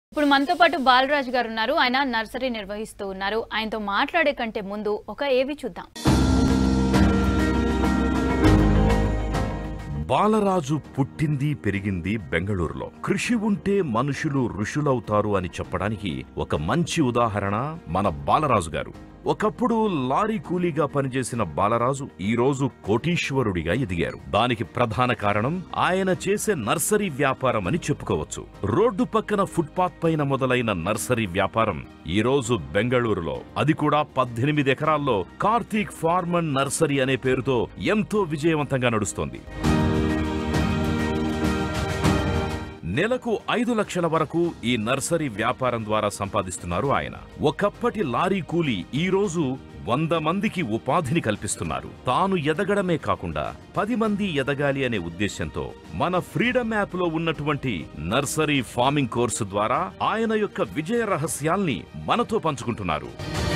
ఇప్పుడు మనతో పాటు బాలరాజ్ గారు ఉన్నారు ఆయన నర్సరీ నిర్వహిస్తూ ఉన్నారు ఆయనతో మాట్లాడే కంటే ముందు ఒక ఏవి చూద్దాం బాలరాజు పుట్టింది పెరిగింది బెంగళూరులో కృషి ఉంటే మనుషులు ఋషులవుతారు అని చెప్పడానికి ఒక మంచి ఉదాహరణ మన బాలరాజు గారు ఒకప్పుడు లారీ కూలీగా పనిచేసిన బాలరాజు ఈ రోజు కోటీశ్వరుడిగా ఎదిగారు దానికి ప్రధాన కారణం ఆయన చేసే నర్సరీ వ్యాపారం అని చెప్పుకోవచ్చు రోడ్డు పక్కన ఫుట్పాత్ పైన మొదలైన నర్సరీ వ్యాపారం ఈ రోజు బెంగళూరులో అది కూడా పద్దెనిమిది ఎకరాల్లో కార్తీక్ ఫార్మ్ అండ్ నర్సరీ అనే పేరుతో ఎంతో విజయవంతంగా నడుస్తోంది నెలకు ఐదు లక్షల వరకు ఈ నర్సరీ వ్యాపారం ద్వారా సంపాదిస్తున్నారు ఆయన ఒకప్పటి లారీ కూలీ ఈ రోజు వంద మందికి ఉపాధిని కల్పిస్తున్నారు తాను ఎదగడమే కాకుండా పది మంది ఎదగాలి అనే ఉద్దేశంతో మన ఫ్రీడమ్ యాప్ లో ఉన్నటువంటి నర్సరీ ఫార్మింగ్ కోర్సు ద్వారా ఆయన యొక్క విజయ రహస్యాల్ని మనతో పంచుకుంటున్నారు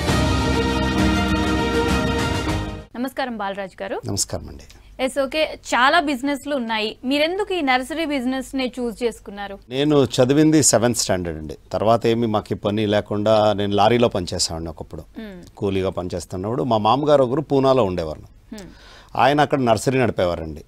నమస్కారం బాలరాజ్ గారు నమస్కారం అండి ఎస్ ఓకే చాలా బిజినెస్లు ఉన్నాయి మీరెందుకు ఈ నర్సరీ బిజినెస్ ని చూస్ చేసుకున్నారు నేను చదివింది సెవెంత్ స్టాండర్డ్ అండి తర్వాత ఏమి మాకు ఈ పని లేకుండా నేను లారీలో పనిచేసాను ఒకప్పుడు కూలీగా పనిచేస్తున్నప్పుడు మా మామగారు ఒకరు పూనాలో ఉండేవారు ఆయన అక్కడ నర్సరీ నడిపేవారండి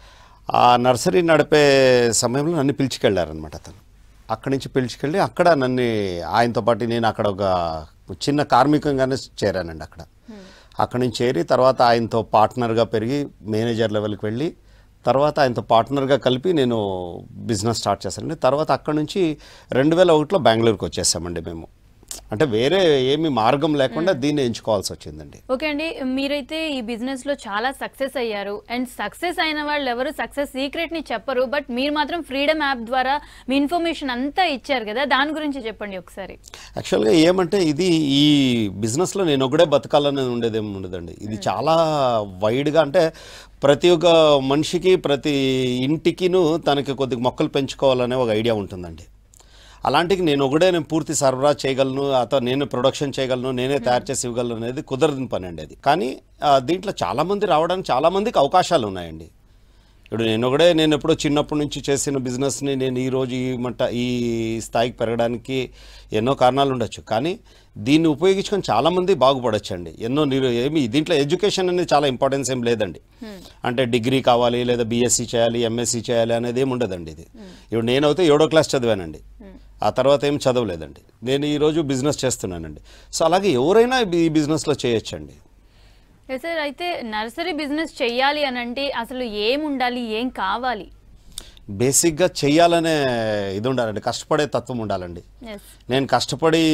ఆ నర్సరీ నడిపే సమయంలో నన్ను పిలిచికెళ్ళారనమాట అతను అక్కడి నుంచి పిలిచికెళ్ళి అక్కడ నన్ను ఆయనతో పాటు నేను అక్కడ ఒక చిన్న కార్మికంగానే చేరానండి అక్కడ అక్కడి నుంచి చేరి తర్వాత ఆయనతో పార్ట్నర్గా పెరిగి మేనేజర్ లెవెల్కి వెళ్ళి తర్వాత ఆయనతో పార్ట్నర్గా కలిపి నేను బిజినెస్ స్టార్ట్ చేశానండి తర్వాత అక్కడ నుంచి రెండు వేల ఒకటిలో బెంగళూరుకి వచ్చేసామండి మేము అంటే వేరే ఏమి మార్గం లేకుండా దీన్ని ఎంచుకోవాల్సి వచ్చిందండి ఓకే అండి మీరైతే ఈ బిజినెస్ లో చాలా సక్సెస్ అయ్యారు అండ్ సక్సెస్ అయిన వాళ్ళు ఎవరు సక్సెస్ సీక్రెట్ ని చెప్పరు బట్ మీరు మాత్రం ఫ్రీడమ్ యాప్ ద్వారా మీ ఇన్ఫర్మేషన్ అంతా ఇచ్చారు కదా దాని గురించి చెప్పండి ఒకసారి యాక్చువల్గా ఏమంటే ఇది ఈ బిజినెస్లో నేను ఒకటే బతకాలని ఉండేదేమి ఉండదండి ఇది చాలా వైడ్గా అంటే ప్రతి ఒక్క మనిషికి ప్రతి ఇంటికిను తనకి కొద్దిగా మొక్కలు పెంచుకోవాలనే ఒక ఐడియా ఉంటుందండి అలాంటికి నేను ఒకటే నేను పూర్తి సరఫరా చేయగలను అథవా నేను ప్రొడక్షన్ చేయగలను నేనే తయారు చేసి ఇవ్వగలను అనేది కుదరని పని అండి అది కానీ ఆ, దీంట్లో చాలామంది రావడానికి చాలామందికి అవకాశాలు ఉన్నాయండి ఇప్పుడు నేను ఒకటే నేను ఎప్పుడో చిన్నప్పటి నుంచి చేసిన బిజినెస్ని నేను ఈ రోజు ఈ మట్ట ఈ స్థాయికి పెరగడానికి ఎన్నో కారణాలు ఉండొచ్చు కానీ దీన్ని ఉపయోగించుకొని చాలామంది బాగుపడొచ్చండి ఎన్నో నిరు ఏమి దీంట్లో ఎడ్యుకేషన్ అనేది చాలా ఇంపార్టెన్స్ ఏం లేదండి అంటే డిగ్రీ కావాలి లేదా బీఎస్సీ చేయాలి ఎంఎస్సీ చేయాలి అనేది ఏమి ఉండదండి ఇది ఇప్పుడు నేనైతే ఏడో క్లాస్ చదివానండి ఆ తర్వాత ఏం చదవలేదండి నేను ఈరోజు బిజినెస్ చేస్తున్నానండి సో అలాగే ఎవరైనా ఈ బిజినెస్లో చేయొచ్చండి ఎస్ సార్ అయితే నర్సరీ బిజినెస్ చెయ్యాలి అని అంటే అసలు ఏం ఉండాలి ఏం కావాలి బేసిక్గా చెయ్యాలనే ఇది ఉండాలండి కష్టపడే తత్వం ఉండాలండి ఎస్ నేను కష్టపడి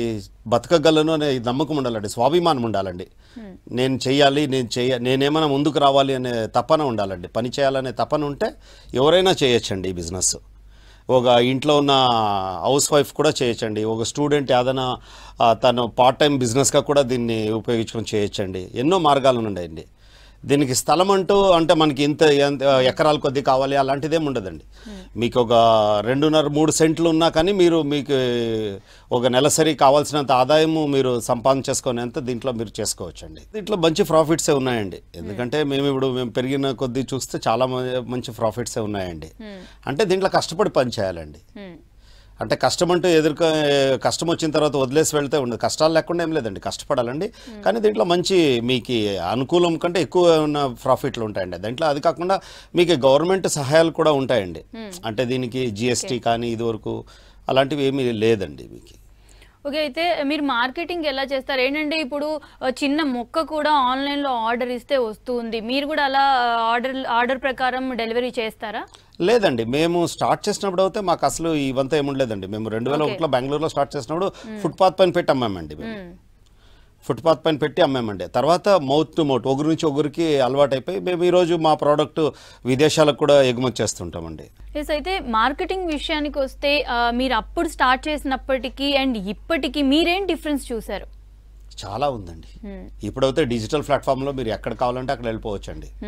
బతకగలను అనే నమ్మకం ఉండాలండి స్వాభిమానం ఉండాలండి నేను చెయ్యాలి నేను చెయ్య నేనేమైనా ముందుకు రావాలి అనే తపన ఉండాలండి పని చేయాలనే తపన ఉంటే ఎవరైనా చేయొచ్చండి ఈ బిజినెస్ ఒక ఇంట్లో ఉన్న హౌస్ వైఫ్ కూడా చేయొచ్చండి ఒక స్టూడెంట్ ఏదైనా ఆ, తను పార్ట్ టైం బిజినెస్గా కూడా దీన్ని ఉపయోగించుకొని చేయొచ్చండి ఎన్నో మార్గాలు ఉన్నాయండి దీనికి స్థలం అంటూ అంటే మనకి ఇంత ఎంత ఎకరాల కొద్ది కావాలి అలాంటిదేం ఉండదండి మీకు ఒక రెండున్నర మూడు సెంట్లు ఉన్నా కానీ మీరు మీకు ఒక నెలసరి కావాల్సినంత ఆదాయము మీరు సంపాదించేసుకునేంత దీంట్లో మీరు చేసుకోవచ్చండి దీంట్లో మంచి ప్రాఫిట్సే ఉన్నాయండి ఎందుకంటే మేము ఇప్పుడు మేము పెరిగిన కొద్దీ చూస్తే చాలా మ- మంచి ప్రాఫిట్సే ఉన్నాయండి అంటే దీంట్లో కష్టపడి పని చేయాలండి అంటే కష్టం అంటూ ఎదుర్కొ కష్టం వచ్చిన తర్వాత వదిలేసి వెళ్తే ఉండదు కష్టాలు లేకుండా ఏం లేదండి కష్టపడాలండి కానీ దీంట్లో మంచి మీకు అనుకూలం కంటే ఎక్కువ ఉన్న ప్రాఫిట్లు ఉంటాయండి దాంట్లో అది కాకుండా మీకు గవర్నమెంట్ సహాయాలు కూడా ఉంటాయండి అంటే దీనికి జిఎస్టీ కానీ ఇదివరకు అలాంటివి ఏమీ లేదండి మీకు ఓకే అయితే మీరు మార్కెటింగ్ ఎలా చేస్తారు ఏంటంటే ఇప్పుడు ఆ, చిన్న మొక్క కూడా ఆన్లైన్ లో ఆర్డర్ ఇస్తే వస్తుంది మీరు కూడా అలా ఆర్డర్ ఆర్డర్ ప్రకారం డెలివరీ చేస్తారా లేదండి మేము స్టార్ట్ చేసినప్పుడు అయితే మాకు అసలు ఇవంతా ఏముండలేదండి మేము రెండు వేల ఒకటిలో బెంగళూరులో స్టార్ట్ చేసినప్పుడు ఫుట్పాత్ పైన పెట్టి అమ్మామండి మేము ఫుట్పాత్ పైన పెట్టి అమ్మామండి తర్వాత మౌత్ టు మౌత్ ఒకరి నుంచి ఒకరికి అలవాటు అయిపోయి మేము ఈరోజు మా ప్రోడక్ట్ విదేశాలకు కూడా ఎగుమతి చేస్తుంటామండి ఎస్ అయితే మార్కెటింగ్ విషయానికి వస్తే ఆ, మీరు అప్పుడు స్టార్ట్ చేసినప్పటికీ అండ్ ఇప్పటికీ మీరేం డిఫరెన్స్ చూసారు చాలా ఉందండి ఇప్పుడైతే డిజిటల్ ప్లాట్ఫామ్లో మీరు ఎక్కడ కావాలంటే అక్కడ వెళ్ళిపోవచ్చండి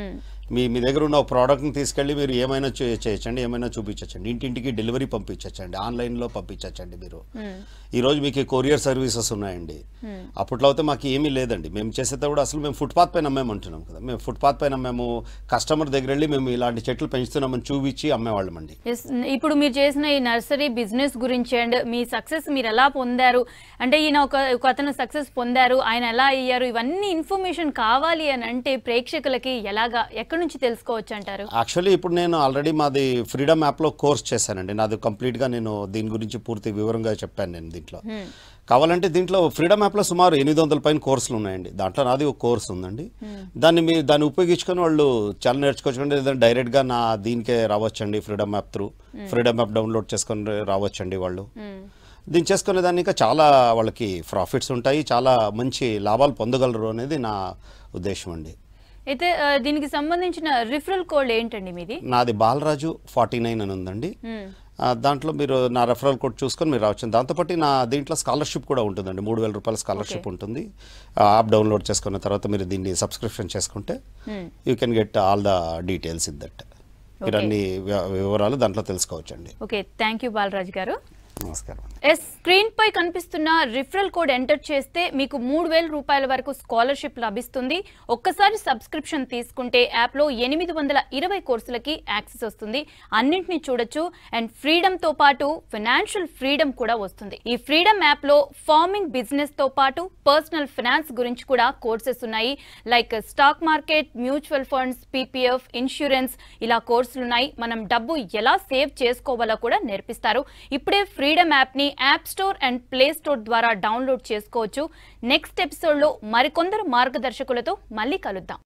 మీ మీ దగ్గర ఉన్న ప్రోడక్ట్ని తీసుకెళ్ళి మీరు ఏమైనా చే- చేయొచ్చండి ఏమైనా చూపించచ్చండి ఇంటింటికి డెలివరీ పంపించచ్చండి ఆన్లైన్లో పంపించచ్చండి మీరు ఈరోజు మీకు కొరియర్ సర్వీసెస్ ఉన్నాయండి అప్పట్లో అయితే మాకు ఏమీ లేదండి మేము చేసేది కూడా అసలు మేము ఫుట్పాత్ పైన అమ్మేమంటున్నాం కదా మేము ఫుట్పాత్ పైన మేము కస్టమర్ దగ్గర వెళ్ళి మేము ఇలాంటి చెట్లు పెంచుతున్నామని చూపించి అమ్మేవాళ్ళమండి ఎస్ ఇప్పుడు మీరు చేసిన ఈ నర్సరీ బిజినెస్ గురించి అండ్ మీ సక్సెస్ మీరు ఎలా పొందారు అంటే ఈయన ఒక ఒక అతను సక్సెస్ పొందారు ఆయన ఎలా అయ్యారు ఇవన్నీ ఇన్ఫర్మేషన్ కావాలి అని అంటే ప్రేక్షకులకి ఎలాగా ఎక్కడి నుంచి తెలుసుకోవచ్చు అంటారు యాక్చువల్లీ ఇప్పుడు నేను ఆల్రెడీ మాది ఫ్రీడమ్ యాప్లో కోర్స్ చేశానండి నాది కంప్లీట్గా నేను దీని గురించి పూర్తి వివరంగా చెప్పాను నేను దీంట్లో కావాలంటే దీంట్లో ఫ్రీడమ్ యాప్లో సుమారు ఎనిమిది వందల పైన కోర్సులు ఉన్నాయండి దాంట్లో నాది ఒక కోర్స్ ఉందండి దాన్ని మీ దాన్ని ఉపయోగించుకొని వాళ్ళు చాలా నేర్చుకోవచ్చండి లేదంటే డైరెక్ట్గా నా దీనికే రావచ్చండి freedom app through freedom app download చేసుకొని రావచ్చండి వాళ్ళు దీన్ని చేసుకునే దాన్ని ఇంకా చాలా వాళ్ళకి ప్రాఫిట్స్ ఉంటాయి చాలా మంచి లాభాలు పొందగలరు అనేది నా ఉద్దేశం అండి అయితే ఆ, దీనికి సంబంధించిన రిఫరల్ కోడ్ ఏంటండి మీది నాది బాలరాజు ఫార్టీ నైన్ అని ఉందండి ఆ, దాంట్లో మీరు నా రెఫరల్ కోడ్ చూసుకొని మీరు రావచ్చు దాంతోపాటు నా దీంట్లో స్కాలర్షిప్ కూడా ఉంటుందండి మూడు వేల రూపాయల స్కాలర్షిప్ ఉంటుంది ఆ యాప్ డౌన్లోడ్ చేసుకున్న తర్వాత మీరు దీన్ని సబ్స్క్రిప్షన్ చేసుకుంటే you can get all the details in that మీరు అన్ని వి- వివరాలు దాంట్లో తెలుసుకోవచ్చండి okay thank you Balaraj garu నమస్కారం ఎస్ స్క్రీన్ పై కనిపిస్తున్న రిఫరల్ కోడ్ ఎంటర్ చేస్తే మీకు మూడు వేల రూపాయల వరకు స్కాలర్షిప్ లభిస్తుంది ఒక్కసారి సబ్స్క్రిప్షన్ తీసుకుంటే యాప్లో ఎనిమిది వందల ఇరవై కోర్సులకి యాక్సెస్ వస్తుంది అన్నింటినీ చూడొచ్చు అండ్ ఫ్రీడమ్ తో పాటు ఫైనాన్షియల్ ఫ్రీడమ్ కూడా వస్తుంది ఈ ఫ్రీడమ్ యాప్ లో ఫార్మింగ్ బిజినెస్ తో పాటు పర్సనల్ ఫైనాన్స్ గురించి కూడా కోర్సెస్ ఉన్నాయి like stock market mutual funds PPF insurance ఇలా కోర్సులు ఉన్నాయి మనం డబ్బు ఎలా సేవ్ చేసుకోవాలో కూడా నేర్పిస్తారు ఇప్పుడే ఫ్రీడమ్ యాప్ ని app store and play store ద్వారా డౌన్లోడ్ చేసుకోవచ్చు నెక్స్ట్ ఎపిసోడ్ లో మరికొందరు మార్గదర్శకులతో మళ్ళీ కలుద్దాం